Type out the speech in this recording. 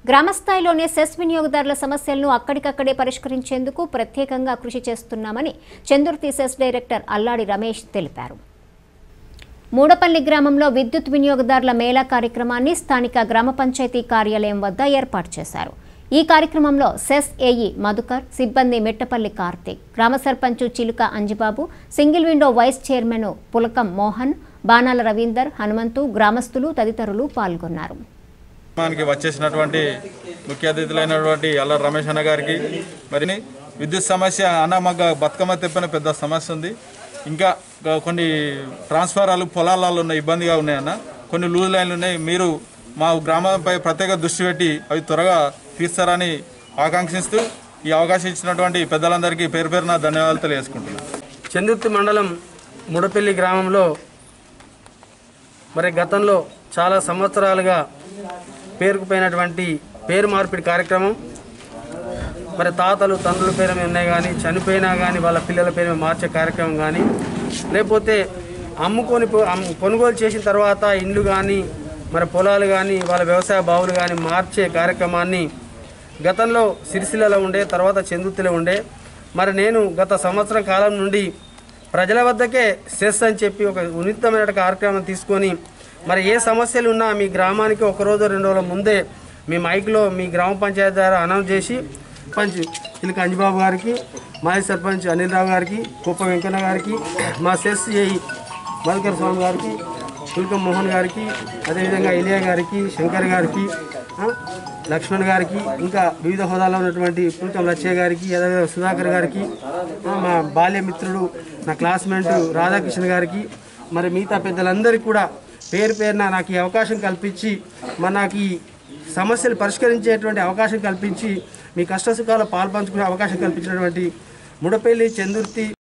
గ్రామస్థాయిలోనే cess వినియోగదారుల సమస్యలను అక్కడికక్కడే పరిష్కరించేందుకు ప్రత్యేకంగా కృషి చేస్తున్నామని చందుర్తి సెస్ డైరెక్టర్ అల్లాడి రమేష్ తెలిపారు మూడపల్లి గ్రామంలో విద్యుత్ వినియోగదారుల మేళా కార్యక్రమాన్ని స్థానిక గ్రామ పంచాయతీ కార్యాలయం వద్ద ఏర్పాటు చేశారు ఈ కార్యక్రమంలో సెస్ ఏఈ మధుకర్ సిబ్బంది మెట్టపల్లి కార్తీక్ గ్రామ sarpanch Chiluka Anjibabu single window vice chairman Pulakam Mohan Banala Ravinder Hanumanthu గ్రామస్తులు తదితరులు పాల్గొన్నారు మనకి వచ్చేసినటువంటి ముఖ్య అతిథులైనటువంటి అల్ల రమేష్ అన్న గారికి మరి విద్యుత్ సమస్య అన్న మాకు బతుకమ్మ తెప్పిన పెద్ద సమస్య ఉంది ఇంకా గ- కొన్ని ట్రాన్స్ఫారాలు పొలాలలో ఉన్న ఇబ్బందిగా ఉన్నాయన్న కొన్ని లూజ్ లైన్లు ఉన్నాయి మీరు మా గ్రామంపై ప్రత్యేక దృష్టి పెట్టి అవి త్వరగా తీస్తారని ఆకాంక్షిస్తూ ఈ అవకాశం ఇచ్చినటువంటి పెద్దలందరికీ పేరు పేరున ధన్యవాదాలు తెలియజేసుకుంటున్నాను చందుర్తి మండలం ముడపల్లి గ్రామంలో మరి గతంలో చాలా సంవత్సరాలుగా పేరుకుపోయినటువంటి పేరు మార్పిడి కార్యక్రమం మరి తాతలు తండ్రుల పేరు మీద ఉన్నాయి కానీ చనిపోయినా కానీ వాళ్ళ పిల్లల పేరు మీద మార్చే కార్యక్రమం కానీ లేకపోతే అమ్ముకొని పో- అమ్ము- కొనుగోలు చేసిన తర్వాత ఇండ్లు కానీ మరి పొలాలు కానీ వాళ్ళ వ్యవసాయ బావులు కానీ మార్చే కార్యక్రమాన్ని గతంలో సిరిసిల్లలో ఉండే తర్వాత చందుర్తిలో ఉండే మరి నేను గత సంవత్సరం కాలం నుండి ప్రజల వద్దకే సెస్ అని చెప్పి ఒక ఉన్నతమైన కార్యక్రమం తీసుకొని మరి ఏ సమస్యలు ఉన్నా మీ గ్రామానికి ఒక రోజు రెండు రోజుల ముందే మీ మైక్లో మీ గ్రామ పంచాయతీ ద్వారా అనౌన్స్ చేసి సర్పంచ్ చిలక అంజిబాబు గారికి మాజీ సర్పంచ్ అనిల్ రావు గారికి కుప్ప వెంకన్న గారికి మా సెస్ ఏఈ మధుకర్ స్వామి గారికి పుల్కం మోహన్ గారికి అదేవిధంగా ఇలియా గారికి శంకర్ గారికి ఆ, లక్ష్మణ్ గారికి ఇంకా వివిధ హోదాలో ఉన్నటువంటి పుల్కం లచ్చయ్య గారికి అదేవిధంగా సుధాకర్ గారికి ఆ, మా బాల్య మిత్రుడు నా క్లాస్మేట్ రాధాకృష్ణ గారికి మరి మిగతా పెద్దలందరికీ కూడా పేరు పేరున నాకు ఈ అవకాశం కల్పించి మరి నాకు ఈ సమస్యలు పరిష్కరించేటువంటి అవకాశం కల్పించి మీ కష్ట సుఖాలు పాల్పంచుకునే అవకాశం కల్పించినటువంటి ముడపల్లి చందుర్తి